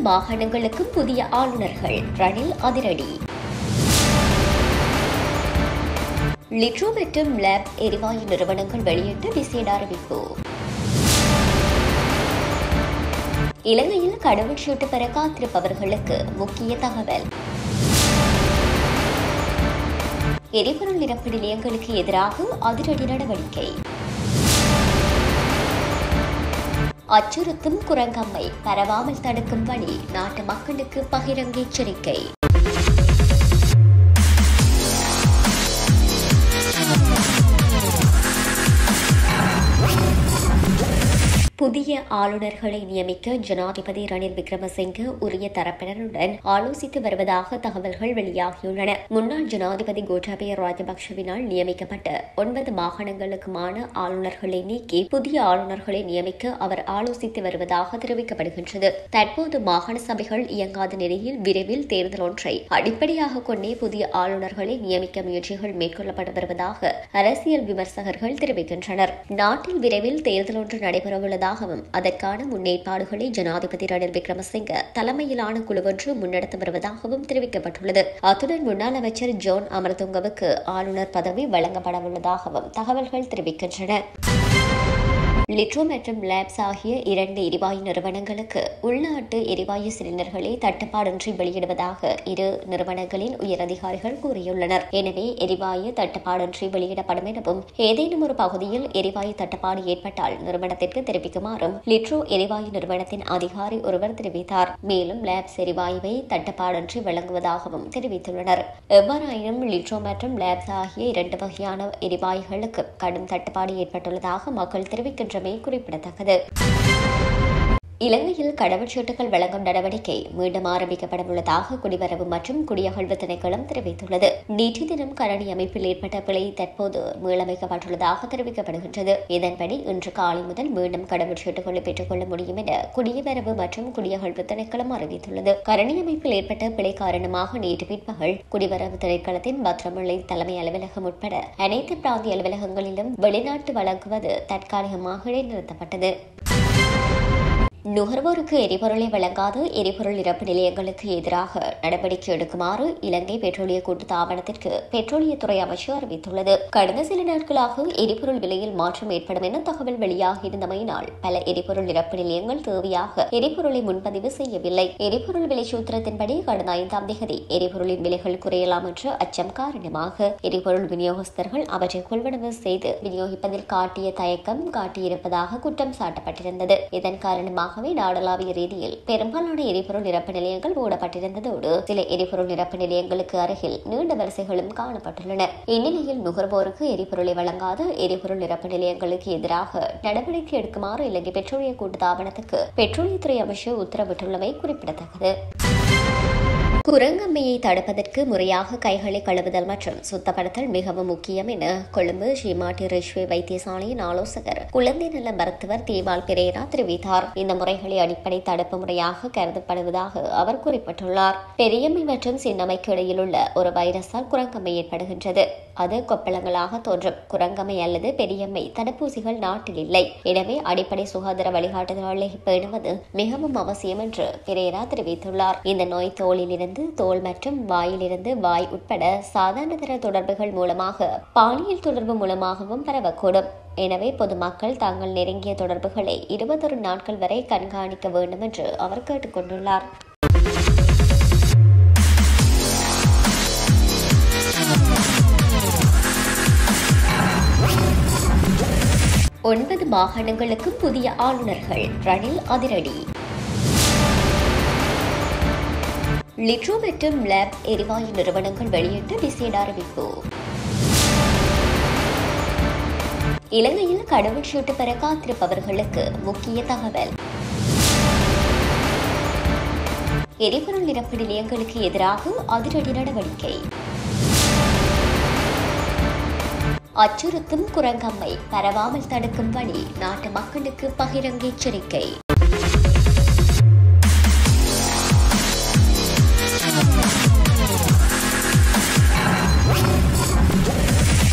மாகாணங்களுக்கும் புதிய ஆளுநர்கள் ரணில் அதிரடி லிட்ரோ மற்றும் லேப் எரிவாயு நிறுவனங்கள் வெளியிட்ட விசேட அறிவிப்பு இலங்கையில் கடவுச்சீட்டு பெற காத்திருப்பவர்களுக்கு முக்கிய தகவல் எரிபொருள் நிரப்பு நிலையங்களுக்கு எதிராக அதிரடி நடவடிக்கை அச்சுறுத்தும் குரங்கம்மை பரவாமல் தடுக்கும் வழி நாட்டு மக்களுக்கு பகிரங்க எச்சரிக்கை புதிய ஆளுநர்களை நியமிக்க ஜனாதிபதி ரணில் விக்ரமசிங்கே உரிய தரப்பினருடன் ஆலோசித்து வருவதாக தகவல்கள் வெளியாகியுள்ளன முன்னாள் ஜனாதிபதி கோட்டாபய ராஜபக்சவினால் நியமிக்கப்பட்ட ஒன்பது மாகாணங்களுக்குமான ஆளுநர்களை நீக்கி புதிய ஆளுநர்களை நியமிக்க அவர் ஆலோசித்து வருவதாக தெரிவிக்கப்படுகின்றது தற்போது மாகாண சபைகள் இயங்காத நிலையில் விரைவில் தேர்தல் ஒன்றை அடிப்படையாக கொண்டே புதிய ஆளுநர்களை நியமிக்க முயற்சிகள் மேற்கொள்ளப்பட்டு வருவதாக அரசியல் விமர்சகர்கள் தெரிவிக்கின்றனர் நாட்டில் விரைவில் தேர்தல் ஒன்று நடைபெறவுள்ளதாக வருவதாகவும் அதற்கான முன்னேற்பாடுகளை ஜனாதிபதி ரணில் விக்ரமசிங்க தலைமையிலான குழுவொன்று முன்னெடுத்து வருவதாகவும் தெரிவிக்கப்பட்டுள்ளது அத்துடன் முன்னாள் அமைச்சர் ஜோன் அமர்துங்கவுக்கு ஆளுநர் பதவி வழங்கப்படவுள்ளதாகவும் தகவல்கள் தெரிவிக்கின்றன லிட்ரோ மற்றும் லேப்ஸ் ஆகிய இரண்டு எரிவாயு நிறுவனங்களுக்கு உள்நாட்டு எரிவாயு சிலிண்டர்களை தட்டுப்பாடின்றி வெளியிடுவதாக இரு நிறுவனங்களின் உயரதிகாரிகள் கூறியுள்ளனர் எனவே எரிவாயு தட்டுப்பாடின்றி வெளியிடப்படும் எனவும் ஏதேனும் ஒரு பகுதியில் எரிவாயு தட்டுப்பாடு ஏற்பட்டால் நிறுவனத்திற்கு தெரிவிக்குமாறும் லிட்ரோ எரிவாயு நிறுவனத்தின் அதிகாரி ஒருவர் தெரிவித்தார் மேலும் லேப்ஸ் எரிவாயுவை தட்டுப்பாடின்றி வழங்குவதாகவும் தெரிவித்துள்ளனர் எவ்வாறாயினும் லிட்ரோ மற்றும் லேப்ஸ் ஆகிய இரண்டு வகையான எரிவாயுகளுக்கு கடும் தட்டுப்பாடு ஏற்பட்டுள்ளதாக மக்கள் தெரிவிக்கின்றனர் என்றமே குறிப்பிடத்தக்கது இலங்கையில் கடவுச்சீட்டுகள் வழங்கும் நடவடிக்கை மீண்டும் ஆரம்பிக்கப்படவுள்ளதாக குடிவரவு மற்றும் குடியகழ்வு திணைக்களம் தெரிவித்துள்ளது நேற்று தினம் கரணி அமைப்பில் ஏற்பட்ட பிழை தற்போது மீளமைக்கப்பட்டுள்ளதாக தெரிவிக்கப்படுகின்றது இதன்படி இன்று காலை முதல் மீண்டும் கடவுச்சீட்டுகளை பெற்றுக்கொள்ள முடியும் என குடியவரவு மற்றும் குடியகழ்வு திணைக்களம் அறிவித்துள்ளது கரணி அமைப்பில் ஏற்பட்ட பிழை காரணமாக நேற்று பிற்பகல் குடிவரவு திணைக்களத்தின் பத்திரமுல்லை தலைமை அலுவலகம் உட்பட அனைத்து பிராந்திய அலுவலகங்களிலும் வெளிநாட்டு வழங்குவது தற்காலிகமாக இடைநிறுத்தப்பட்டது நுகர்வோருக்கு எரிபொருளை வழங்காத எரிபொருள் இறப்பு நிலையங்களுக்கு எதிராக நடவடிக்கை எடுக்குமாறு இலங்கை பெட்ரோலிய கூட்டுத்தாபனத்திற்கு பெட்ரோலியத்துறை அமைச்சு அறிவித்துள்ளது கடந்த சில நாட்களாக எரிபொருள் விலையில் மாற்றம் ஏற்படும் என தகவல் வெளியாகியிருந்தமையினால் பல எரிபொருள் இறப்பு நிலையங்கள் தேவையாக எரிபொருளை முன்பதிவு செய்யவில்லை எரிபொருள் விலை சூத்திரத்தின்படி கடந்த ஐந்தாம் தேதி எரிபொருளின் விலைகள் குறையலாம் என்ற அச்சம் காரணமாக எரிபொருள் விநியோகஸ்தர்கள் அவற்றை கொள்வனவு செய்து விநியோகிப்பதில் காட்டிய தயக்கம் காட்டியிருப்பதாக குற்றம் சாட்டப்பட்டிருந்தது இதன் காரணமாக காரணமாகவே நாடளாவிய ரீதியில் பெரும்பாலான எரிபொருள் நிரப்பு நிலையங்கள் மூடப்பட்டிருந்ததோடு சில எரிபொருள் நிரப்பு நிலையங்களுக்கு அருகில் நீண்ட வரிசைகளும் காணப்பட்டுள்ளன இந்நிலையில் நுகர்வோருக்கு எரிபொருளை வழங்காத எரிபொருள் நிரப்பு நிலையங்களுக்கு எதிராக நடவடிக்கை எடுக்குமாறு இலங்கை பெட்ரோலிய கூட்டுத்தாபனத்துக்கு பெட்ரோலியத்துறை அமைச்சர் உத்தரவிட்டுள்ளமை குறிப்பிடத்தக்கது குரங்கம்மையை தடுப்பதற்கு முறையாக கைகளை கழுவுதல் மற்றும் சுத்தப்படுத்தல் மிகவும் முக்கியம் என கொழும்பு ஸ்ரீமாட்டி ரிஷ்வே வைத்தியசாலையின் ஆலோசகர் குழந்தை நல மருத்துவர் தீபால் பிரேரா தெரிவித்தார் இந்த முறைகளை அடிப்படை தடுப்பு முறையாக கருதப்படுவதாக அவர் குறிப்பிட்டுள்ளார் பெரியம்மை மற்றும் சின்னம்மைக்கு இடையில் உள்ள ஒரு வைரஸால் குரங்கம்மை ஏற்படுகின்றது அது கொப்பளங்களாக தோன்றும் குரங்கம்மை அல்லது பெரியம்மை தடுப்பூசிகள் நாட்டில் இல்லை எனவே அடிப்படை சுகாதார வழிகாட்டுதல்களை பேணுவது மிகவும் அவசியம் என்று பிரேரா தெரிவித்துள்ளார் இந்த நோய் தோலிலிருந்து தோல் மற்றும் வாயிலிருந்து வாய் உட்பட சாதாரண தர தொடர்புகள் மூலமாக பாலியல் தொடர்பு மூலமாகவும் பரவக்கூடும் எனவே பொதுமக்கள் தாங்கள் நெருங்கிய தொடர்புகளை இருபத்தொரு நாட்கள் வரை கண்காணிக்க வேண்டும் என்று அவர் கேட்டுக்கொண்டுள்ளார் ஒன்பது மாகாணங்களுக்கும் புதிய ஆளுநர்கள் ரணில் அதிரடி லிட்ரோ மற்றும் லேப் எரிவாயு நிறுவனங்கள் வெளியிட்ட விசேட அறிவிப்பு இலங்கையில் கடவுச்சீட்டு பெற காத்திருப்பவர்களுக்கு முக்கிய தகவல் எரிபொருள் நிரப்பு நிலையங்களுக்கு எதிராக அதிரடி நடவடிக்கை அச்சுறுத்தும் குரங்கம்மை பரவாமல் தடுக்கும் வழி நாட்டு மக்களுக்கு பகிரங்க எச்சரிக்கை